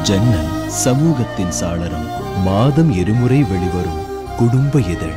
ஜன்னல் சமூகத்தின் சாளரம் மாதம் இருமுறை வெளிவரும் குடும்ப இதழ்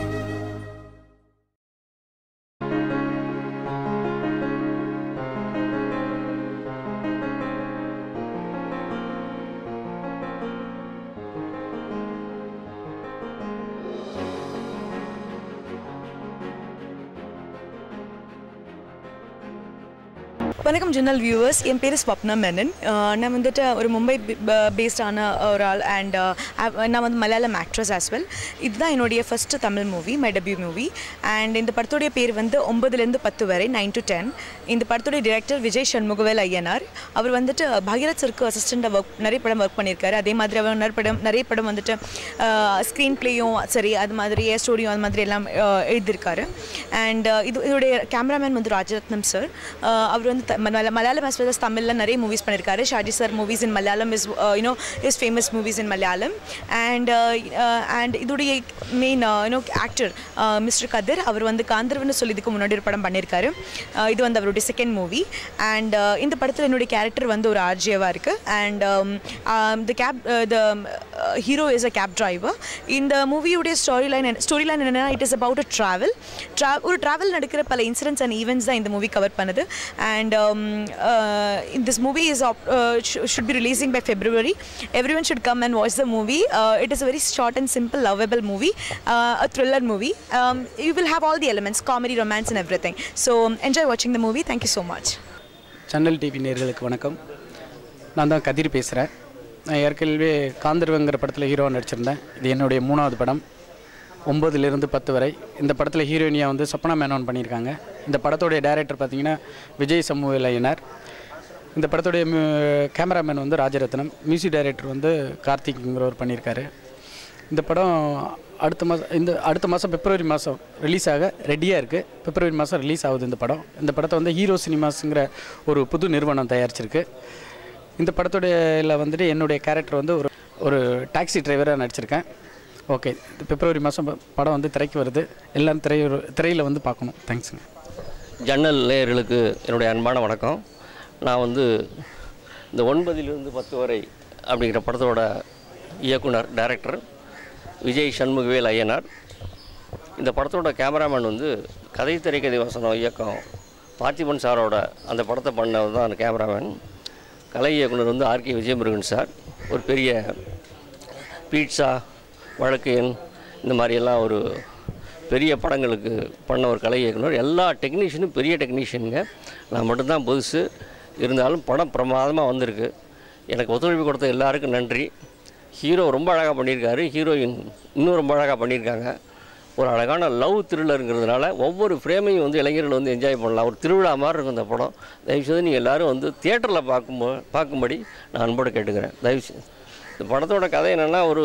வணக்கம் ஜெனரல் வியூவர்ஸ் என் பேர் ஸ்வப்னா மேனன் அஹ் நான் வந்துட்டு ஒரு மும்பை பேஸ்டான ஒரு ஆள் அண்ட் நான் வந்து மலையாளம் ஆக்ட்ரஸ் ஆஸ் வெல் இதுதான் என்னுடைய first Tamil movie my debut movie and இந்த படத்துடைய பேர் வந்து ஒம்பதுலேருந்து பத்து வரை நைன் டு டென் இந்த படத்துடைய டிரெக்டர் விஜய் சண்முகவேல் ஐயனார் அவர் வந்துட்டு பாகிரத் சருக்கு அசிஸ்டண்ட்டாக ஒர்க் நிறைய படம் ஒர்க் பண்ணியிருக்காரு அதே மாதிரி அவர் நிறைய படம் நிறைய படம் வந்துட்டு ஸ்க்ரீன் ப்ளேயும் சரி அது மாதிரி ஸ்டோரியும் அது மாதிரி எல்லாம் அஹ், எழுதியிருக்காரு அண்ட் இது இதோடைய கேமராமேன் வந்து ராஜரத்னம் சார் அவர் வந்து த- மலையாள- மலையாளம் as well as தமிழில் நிறைய மூவிஸ் பண்ணியிருக்காரு Shaji sir movies in Malayalam is you know is famous movies in Malayalam and and இதோடைய main you know actor mister Kathir அவர் வந்து காந்தர்வன்னு சொல்லி இதுக்கு முன்னாடி ஒரு படம் பண்ணியிருக்காரு Uh, இது வந்து அவருடைய செகண்ட் மூவி அண்ட் இந்த படத்தில் என்னுடைய கேரக்டர் வந்து ஒரு ஆர்ஜியவாக இருக்குது and the cab the hero is a cab driver இந்த மூவியுடைய ஸ்டோரி லைன் ஸ்டோரி லைன் என்னென்னா it is about a travel ட்ரா ஒரு ட்ராவல் நடக்கிற பல இன்சிடென்ட்ஸ் அண்ட் ஈவெண்ட்ஸ் தான் இந்த மூவி கவர் பண்ணுது and this movie is should be releasing by February everyone should come and watch the movie it is a very short and simple lovable movie a thriller movie you will have all the elements comedy romance and everything so enjoy வாட்சிங் the movie thank you so much சன்னல் TV நேர்களுக்கு வணக்கம் நான் தான் கதிர் பேசுகிறேன் நான் ஏற்கனவே காந்தர்வங்கிற படத்தில் ஹீரோவாக நடிச்சிருந்தேன் இது என்னுடைய மூணாவது படம் ஒம்பதுலேருந்து பத்து வரை இந்த படத்தில் ஹீரோயினியாக வந்து சப்னா மேனோன் பண்ணியிருக்காங்க இந்த படத்தோடைய டைரக்டர் பார்த்தீங்கன்னா விஜய் சமூக ஐயனார் இந்த படத்துடைய கேமராமேன் வந்து ராஜரத்னம் மியூசிக் டைரக்டர் வந்து கார்த்திக்ங்கிறவர் பண்ணியிருக்காரு இந்த படம் அடுத்த மாதம் இந்த அடுத்த மாதம் பிப்ரவரி மாதம் ரிலீஸ் ஆக ரெடியாக இருக்குது பிப்ரவரி மாதம் ரிலீஸ் ஆகுது இந்த படம் இந்த படத்தை வந்து ஹீரோ சினிமாஸுங்கிற ஒரு புது நிறுவனம் தயாரிச்சிருக்கு இந்த படத்துடைய இதில் வந்துட்டு என்னுடைய கேரக்டர் வந்து ஒரு ஒரு டாக்ஸி டிரைவராக நடிச்சிருக்கேன் ஓகே பிப்ரவரி மாதம் படம் வந்து திரைக்கு வருது எல்லாம் திரை திரையில் வந்து பார்க்கணும் தேங்க்ஸுங்க ஜன்னல் நேயர்களுக்கு என்னுடைய அன்பான வணக்கம் நான் வந்து இந்த ஒன்பதிலிருந்து பத்து வரை அப்படிங்கிற படத்தோட இயக்குனர் டைரக்டர் விஜய் சண்முகவேல் ஐயனார் இந்த படத்தோட கேமராமேன் வந்து கதை திரைக்கதை வசனம் இயக்கம் பார்த்திபன் சாரோட அந்த படத்தை பண்ணவர் தான் அந்த கேமராமேன் கலை இயக்குனர் வந்து ஆர்கே விஜயமுருகன் சார் ஒரு பெரிய பீட்சா வழக்கு எண் இந்த மாதிரியெல்லாம் ஒரு பெரிய படங்களுக்கு பண்ண ஒரு கலை இயக்குனர் எல்லா டெக்னீஷியனும் பெரிய டெக்னீஷியனுங்க நான் மட்டும்தான் புதுசு இருந்தாலும் படம் பிரமாதமாக வந்திருக்கு எனக்கு ஒத்துழைப்பு கொடுத்த எல்லாருக்கும் நன்றி ஹீரோ ரொம்ப அழகாக பண்ணியிருக்காரு ஹீரோயின் இன்னும் ரொம்ப அழகாக பண்ணியிருக்காங்க ஒரு அழகான லவ் த்ரில்லருங்கிறதுனால ஒவ்வொரு ஃப்ரேமையும் வந்து இளைஞர்கள் வந்து என்ஜாய் பண்ணலாம் ஒரு திருவிழா மாதிரி இருக்கும் இந்த படம் தயவுசெய்து நீங்கள் எல்லோரும் வந்து தியேட்டரில் பார்க்கும்போ பார்க்கும்படி நான் அன்போடு கேட்டுக்கிறேன் தயவுசெய்து இந்த படத்தோட கதை என்னென்னா ஒரு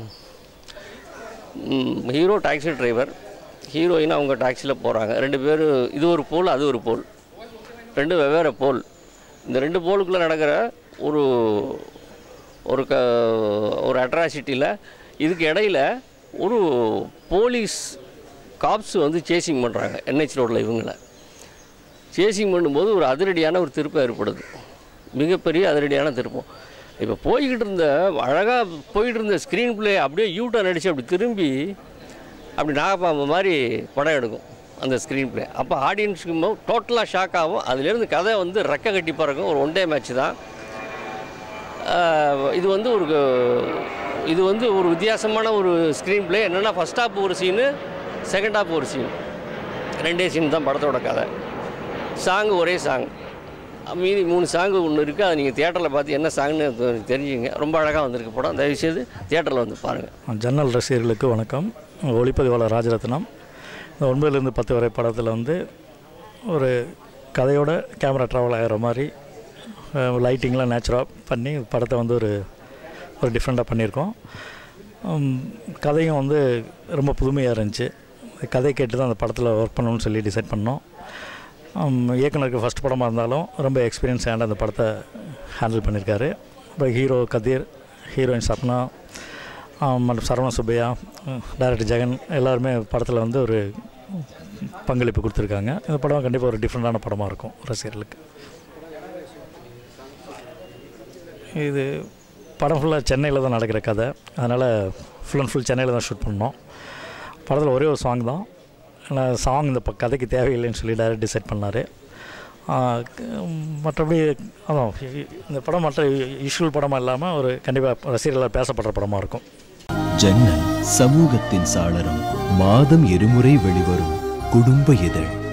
ஹீரோ டாக்ஸி டிரைவர் ஹீரோயின் அவங்க டாக்ஸியில் போகிறாங்க ரெண்டு பேர் இது ஒரு போல் அது ஒரு போல் ரெண்டு வெவ்வேறு போல் இந்த ரெண்டு போலுக்குள்ளே நடக்கிற ஒரு ஒரு க ஒரு அட்ராசிட்டியில் இதுக்கு இடையில ஒரு போலீஸ் காப்ஸ் வந்து சேசிங் பண்ணுறாங்க என்ஹெச் ரோட்டில் இவங்களை சேசிங் பண்ணும்போது ஒரு அதிரடியான ஒரு திருப்பம் ஏற்படுது மிகப்பெரிய அதிரடியான திருப்பம் இப்போ போய்கிட்டு இருந்த அழகாக போயிட்டு இருந்த ஸ்க்ரீன் பிளே அப்படியே யூட்டர்ன் அடித்து அப்படி திரும்பி அப்படி நாகப்பாம்பு மாதிரி படம் எடுக்கும் அந்த ஸ்க்ரீன் பிளே அப்போ ஆடியன்ஸுக்கு டோட்டலாக ஷாக் ஆகும் அதுலேருந்து கதை வந்து ரெக்க கட்டி பறக்கும் ஒரு ஒன் டே மேட்ச் தான் ஆஹ் இது வந்து ஒரு இது வந்து ஒரு வித்தியாசமான ஒரு ஸ்க்ரீன் பிளே என்னென்னா ஃபஸ்ட் ஹாப் ஒரு சீனு செகண்ட் ஹாப் ஒரு சீன் ரெண்டே சீன் தான் படத்தோட கதை சாங்கு ஒரே சாங் மீதி மூணு சாங்கு ஒன்று இருக்குது அதை நீங்கள் தியேட்டரில் பார்த்து என்ன சாங்னு தெ- தெரிஞ்சுங்க ரொம்ப அழகாக வந்திருக்கு படம் தயவுசெய்து தியேட்டரில் வந்து பாருங்கள் ஜன்னல் ரசிகர்களுக்கு வணக்கம் ஒளிப்பதிவாளர் ராஜரத்னம் இந்த ஒன்பதுலேருந்து பத்து வரை படத்தில் வந்து ஒரு கதையோட கேமரா ட்ராவல் ஆகிற மாதிரி லைட்டிங்லாம் நேச்சுராக பண்ணி படத்தை வந்து ஒரு ஒரு டிஃப்ரெண்ட்டாக பண்ணியிருக்கோம் உம், கதையும் வந்து ரொம்ப புதுமையாக இருந்துச்சு கதை கேட்டு தான் அந்த படத்தில் ஒர்க் பண்ணணும்னு சொல்லி டிசைட் பண்ணோம் உம், இயக்குனருக்கு ஃபஸ்ட் படமாக இருந்தாலும் ரொம்ப எக்ஸ்பீரியன்ஸ் ஆன அந்த படத்தை ஹேண்டில் பண்ணியிருக்காரு இப்போ ஹீரோ கதிர் ஹீரோயின் சப்னா ஆம், மற்றும் சரவண சுப்பையா டைரக்டர் ஜெகன் எல்லாருமே படத்தில் வந்து ஒரு பங்களிப்பு கொடுத்துருக்காங்க இந்த படம் கண்டிப்பாக ஒரு டிஃப்ரெண்ட்டான படமாக இருக்கும் ரசிகர்களுக்கு இது படம் ஃபுல்லாக சென்னையில் தான் நடக்கிற கதை அதனால் ஃபுல் அண்ட் ஃபுல் சென்னையில் தான் ஷூட் பண்ணோம் படத்தில் ஒரே ஒரு சாங் தான் ஆனால் சாங் இந்த ப- கதைக்கு தேவையில்லைன்னு சொல்லி டைரக்ட் டிசைட் பண்ணார் மற்றபடி அதான் இ- இந்த படம் மற்ற யூஷுவல் படமாக இல்லாமல் ஒரு கண்டிப்பாக ரசிகர்களால் பேசப்படுற படமாக இருக்கும் ஜன்னல் சமூகத்தின் சாளரம் மாதம் இருமுறை வெளிவரும் குடும்ப இதழ்